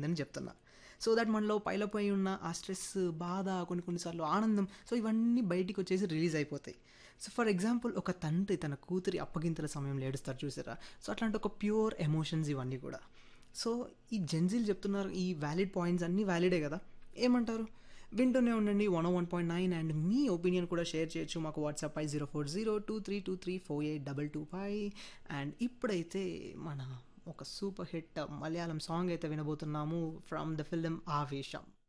ఉందని చెప్తున్నా so that మనలో పైలపై ఉన్న ఆ స్ట్రెస్ బాధ కొన్ని కొన్నిసార్లు ఆనందం సో ఇవన్నీ బయటికి వచ్చేసి రిలీజ్ అయిపోతాయి సో ఫర్ ఎగ్జాంపుల్ ఒక తండ్రి తన కూతురి అప్పగింతల సమయంలో ఏడుస్తారు చూసారా సో అట్లాంటి ఒక ప్యూర్ ఎమోషన్స్ ఇవన్నీ కూడా సో ఈ జెన్జీలు చెప్తున్నారు ఈ వ్యాలిడ్ పాయింట్స్ అన్నీ వ్యాలిడే కదా ఏమంటారు వింటూనే ఉండండి one one point nine and మీ ఒపీనియన్ కూడా షేర్ చేయొచ్చు మాకు వాట్సాప్ పై zero four zero two three two three four eight double two five and ఇప్పుడైతే మన ఒక సూపర్ హిట్ మలయాళం సాంగ్ అయితే వినబోతున్నాము ఫ్రమ్ ద ఫిలిం ఆవేశం